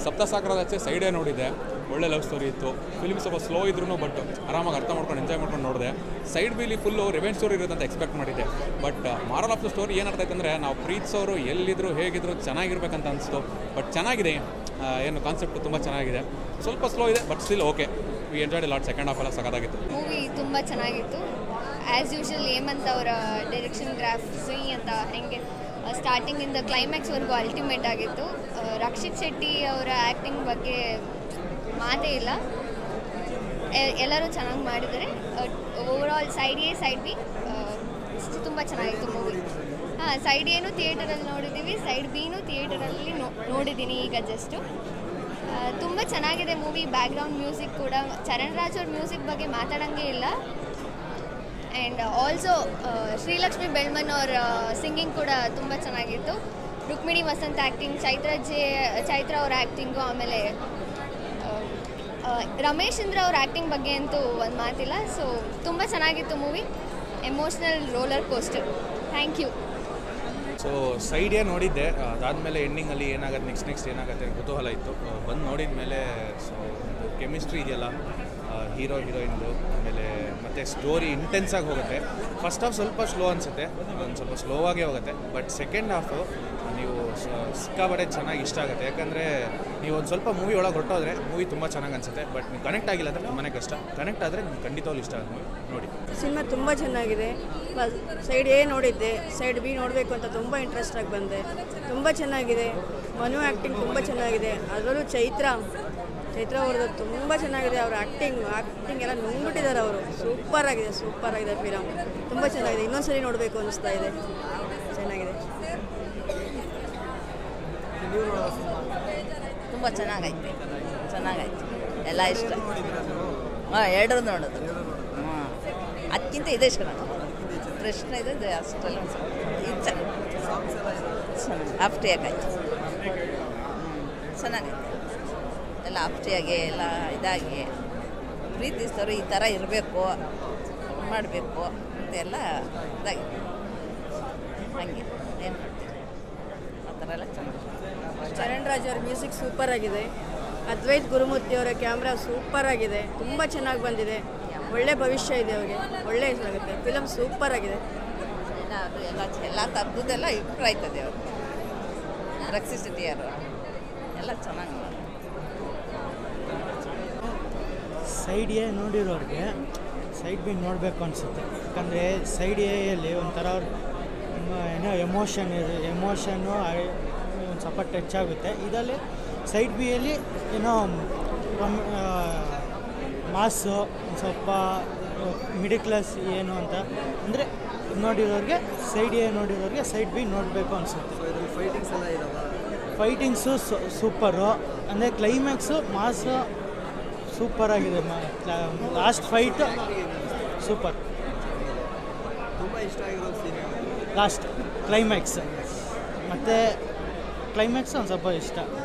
ಸಪ್ತಸಾಗರದ ಆಚೆ ಸೈಡೇ ನೋಡಿದ್ದೆ ಒಳ್ಳೆ ಲವ್ ಸ್ಟೋರಿ ಇತ್ತು ಫಿಲ್ಮ್ ಸ್ವಲ್ಪ ಸ್ಲೋ ಇದ್ರೂ ಬಟ್ ಆರಾಮಾಗಿ ಅರ್ಥ ಮಾಡ್ಕೊಂಡು ಎಂಜಾಯ್ ಮಾಡ್ಕೊಂಡು ನೋಡಿದೆ ಸೈಡ್ ಬಿಲಿ ಫುಲ್ಲು ರಿವೆಂಜ್ ಸ್ಟೋರಿ ಇರುತ್ತೆ ಅಂತ ಎಕ್ಸ್ಪೆಕ್ಟ್ ಮಾಡಿದ್ದೆ but moral of the story ಏನು ಅರ್ಥ ಆಯ್ತಂದರೆ ನಾವು ಪ್ರೀತಿಸೋರು ಎಲ್ಲಿದ್ರು ಹೇಗಿದ್ರು ಚೆನ್ನಾಗಿರ್ಬೇಕಂತ ಅನಿಸ್ತು ಬಟ್ ಚೆನ್ನಾಗಿದೆ ಆ, ಏನು ಕಾನ್ಸೆಪ್ಟ್ ತುಂಬ ಚೆನ್ನಾಗಿದೆ ಸ್ವಲ್ಪ ಸ್ಲೋ ಇದೆ but still okay we enjoyed lot second half ಎಲ್ಲ ಸಖತ್ತಾಗಿತ್ತು ಮೂವಿ ತುಂಬ ಚೆನ್ನಾಗಿತ್ತು ಆ್ಯಸ್ ಯೂಶಲ್ ಹೇಮಂತ್ ಅವರ ಡೈರೆಕ್ಷನ್ ಗ್ರಾಫ್ಸಿ ಅಂತ ಹೆಂಗೆ ಸ್ಟಾರ್ಟಿಂಗಿಂದ ಕ್ಲೈಮ್ಯಾಕ್ಸ್ವರೆಗೂ ಅಲ್ಟಿಮೇಟ್ ಆಗಿತ್ತು ಆ, ರಕ್ಷಿತ್ ಶೆಟ್ಟಿ ಅವರ ಆ್ಯಕ್ಟಿಂಗ್ ಬಗ್ಗೆ ಮಾತೇ ಇಲ್ಲ ಎ- ಎಲ್ಲರೂ ಚೆನ್ನಾಗಿ ಮಾಡಿದ್ದಾರೆ overall side A side B ತುಂಬ ಚೆನ್ನಾಗಿತ್ತು ಮೂವಿ ಹಾಂ ಸೈಡ್ ಏನು ಥಿಯೇಟರಲ್ಲಿ ನೋಡಿದ್ದೀವಿ ಸೈಡ್ ಬಿನೂ ಥಿಯೇಟರಲ್ಲಿ ನೋ ನೋಡಿದ್ದೀನಿ ಈಗ ಜಸ್ಟು ತುಂಬ ಚೆನ್ನಾಗಿದೆ ಮೂವಿ ಬ್ಯಾಕ್ಗ್ರೌಂಡ್ ಮ್ಯೂಸಿಕ್ ಕೂಡ ಚರಣ್ ರಾಜ್ ಅವ್ರ ಮ್ಯೂಸಿಕ್ ಬಗ್ಗೆ ಮಾತಾಡೋಂಗೆ ಇಲ್ಲ ಆ್ಯಂಡ್ ಆಲ್ಸೋ ಶ್ರೀಲಕ್ಷ್ಮಿ ಬೆಳ್ಮನ್ ಅವ್ರ ಸಿಂಗಿಂಗ್ ಕೂಡ ತುಂಬ ಚೆನ್ನಾಗಿತ್ತು ರುಕ್ಮಿಣಿ ವಸಂತ್ ಆ್ಯಕ್ಟಿಂಗ್ ಚೈತ್ರ ಜೆ ಚೈತ್ರ ಅವ್ರ ಆ್ಯಕ್ಟಿಂಗು ಆಮೇಲೆ ಆ, ಆ, ರಮೇಶ್ ಚಂದ್ರ ಅವ್ರ ಆ್ಯಕ್ಟಿಂಗ್ ಬಗ್ಗೆ ಅಂತೂ ಒಂದು ಮಾತಿಲ್ಲ ಸೊ ತುಂಬ ಚೆನ್ನಾಗಿತ್ತು movie emotional roller coaster thank you so ಸೈಡೇ ನೋಡಿದ್ದೆ ಅದಾದಮೇಲೆ ಎಂಡಿಂಗಲ್ಲಿ ಏನಾಗುತ್ತೆ ನೆಕ್ಸ್ಟ್ ನೆಕ್ಸ್ಟ್ ಏನಾಗುತ್ತೆ ಅಂತ ಕುತೂಹಲ ಇತ್ತು ಬಂದು ನೋಡಿದ ಮೇಲೆ ಸೊ ಒಂದು ಕೆಮಿಸ್ಟ್ರಿ ಇದೆಯಲ್ಲ ಹೀರೋ ಹೀರೋಯಿನ್ದು ಆಮೇಲೆ ಮತ್ತು ಸ್ಟೋರಿ ಇಂಟೆನ್ಸಾಗಿ ಹೋಗುತ್ತೆ ಫಸ್ಟ್ ಹಾಫ್ ಸ್ವಲ್ಪ ಸ್ಲೋ ಅನಿಸುತ್ತೆ ಒಂದು ಸ್ವಲ್ಪ ಸ್ಲೋ ಆಗೇ ಹೋಗುತ್ತೆ ಬಟ್ ಸೆಕೆಂಡ್ ಹಾಫು ನೀವು ಸ- ಸಿಕ್ಕಾಪಟ್ಟೆ ಚೆನ್ನಾಗಿ ಇಷ್ಟ ಆಗುತ್ತೆ ಯಾಕಂದರೆ ನೀವು ಒಂದು ಸ್ವಲ್ಪ ಮೂವಿ ಒಳಗೆ ಹೊರಟೋದ್ರೆ ಮೂವಿ ತುಂಬ ಚೆನ್ನಾಗಿ ಅನಿಸುತ್ತೆ ಬಟ್ ನೀವು ಕನೆಕ್ಟ್ ಆಗಿಲ್ಲ ಅಂದರೆ ತುಂಬಾ ಕಷ್ಟ ಕನೆಕ್ಟ್ ಆದರೆ ನಿಮ್ಗೆ ಖಂಡಿತವಾಗ್ಲೂ ಇಷ್ಟ ಆಗುತ್ತೆ ನೋಡಿ ಸಿನಿಮಾ ತುಂಬ ಚೆನ್ನಾಗಿದೆ ಸೈಡ್ ಎ ನೋಡಿದ್ದೆ ಸೈಡ್ ಬಿ ನೋಡಬೇಕು ಅಂತ ತುಂಬ ಇಂಟ್ರೆಸ್ಟ್ ಆಗಿ ಬಂದೆ ತುಂಬ ಚೆನ್ನಾಗಿದೆ ಮನು ಆ್ಯಕ್ಟಿಂಗ್ ತುಂಬ ಚೆನ್ನಾಗಿದೆ ಅದರಲ್ಲೂ ಚೈತ್ರ ಚೈತ್ರ ಅವ್ರದ್ದು ತುಂಬ ಚೆನ್ನಾಗಿದೆ ಅವ್ರ ಆ್ಯಕ್ಟಿಂಗ್ ಆ್ಯಕ್ಟಿಂಗ್ ಎಲ್ಲ ನುಂಗ್ಬಿಟ್ಟಿದ್ದಾರೆ ಅವರು ಸೂಪರ್ ಆಗಿದೆ ಸೂಪರ್ ಆಗಿದೆ ಫಿಲಮ್ ತುಂಬ ಚೆನ್ನಾಗಿದೆ ಇನ್ನೊಂದ್ಸರಿ ನೋಡಬೇಕು ಅನ್ನಿಸ್ತಾ ಇದೆ ಚೆನ್ನಾಗಿದೆ ತುಂಬ ಚೆನ್ನಾಗೈತೆ ಚೆನ್ನಾಗೈತೆ ಎಲ್ಲ ಇಷ್ಟ ಹಾಂ ಎರಡರೂ ನೋಡೋದು ಹಾಂ ಅದಕ್ಕಿಂತ ಇದೇ ಚೆನ್ನಾಗಿ ಪ್ರಶ್ನ ಇದೆ ಇದು ಅಷ್ಟೆಲ್ಲ ಒಂದ್ ಸ್ವಲ್ಪ ಇದು ಚೆನ್ನಾಗಿ ಆಫ್ಟಿಯಾಗಾಯ್ತು ಚೆನ್ನಾಗೈತೆ ಎಲ್ಲ ಆಫ್ಟಿಯಾಗಿ ಎಲ್ಲ ಇದಾಗಿ ಪ್ರೀತಿಸಿದವರು ಈ ಥರ ಇರಬೇಕು ಮಾಡಬೇಕು ಅಂತೆಲ್ಲ ಇದಾಗಿದೆ ಹಾಗೆ ಏನು ಮಾಡ್ತೀವಿ ಆ ಥರ ಎಲ್ಲ ಚೆನ್ನಾಗಿ ಚರಣ್ ರಾಜ್ ಅವ್ರ ಮ್ಯೂಸಿಕ್ ಸೂಪರ್ ಆಗಿದೆ ಅದ್ವೈತ್ ಗುರುಮೂರ್ತಿ ಅವರ ಕ್ಯಾಮ್ರಾ ಸೂಪರ್ ಆಗಿದೆ ತುಂಬ ಚೆನ್ನಾಗಿ ಬಂದಿದೆ ಒಳ್ಳೆ ಭವಿಷ್ಯ ಇದೆ ಅವ್ರಿಗೆ ಒಳ್ಳೆ ಇದಾಗುತ್ತೆ ಫಿಲಮ್ ಸೂಪರ್ ಆಗಿದೆ ಎಲ್ಲ ಅದು ಎಲ್ಲ ಎಲ್ಲ ತಪ್ಪದೆಲ್ಲ ಇಂಪ್ರೂವ್ ಆಯ್ತದೆ ಅವರು ರಕ್ಷಿಸಿದ್ಯಾರು ಎಲ್ಲ ಚೆನ್ನಾಗಿ ಮಾಡಿ ಸೈಡ್ ಎ ನೋಡಿರೋರಿಗೆ ಸೈಡ್ ಬಿ ನೋಡಬೇಕು ಅನಿಸುತ್ತೆ ಯಾಕಂದರೆ ಸೈಡ್ ಎಯಲ್ಲಿ ಒಂಥರ ಅವ್ರು ತುಂಬ ಏನೋ ಎಮೋಷನ್ ಇದೆ ಎಮೋಷನ್ನು ಒಂದು ಸ್ವಲ್ಪ ಟಚ್ ಆಗುತ್ತೆ ಇದರಲ್ಲಿ ಸೈಡ್ ಬಿಯಲ್ಲಿ ಏನೋ ಮಾಸು ಒಂದು ಸ್ವಲ್ಪ ಮಿಡಿಲ್ ಕ್ಲಾಸ್ ಏನು ಅಂತ ಅಂದರೆ ನೋಡಿರೋರಿಗೆ ಸೈಡ್ ಎ ನೋಡಿರೋರಿಗೆ ಸೈಡ್ ಬಿ ನೋಡಬೇಕು ಅನಿಸುತ್ತೆ ಫೈಟಿಂಗ್ಸು ಸೂಪರು ಅಂದರೆ ಕ್ಲೈಮ್ಯಾಕ್ಸು ಮಾಸು ಸೂಪರ್ ಆಗಿದೆ ಲಾಸ್ಟ್ ಫೈಟ್ ಸೂಪರ್ ತುಂಬ ಇಷ್ಟ ಆಗಿರೋ ಸೀನ್ ಲಾಸ್ಟ್ ಕ್ಲೈಮ್ಯಾಕ್ಸ್ ಮತ್ತು ಕ್ಲೈಮ್ಯಾಕ್ಸ್ ಒಂದು ಸ್ವಲ್ಪ ಇಷ್ಟ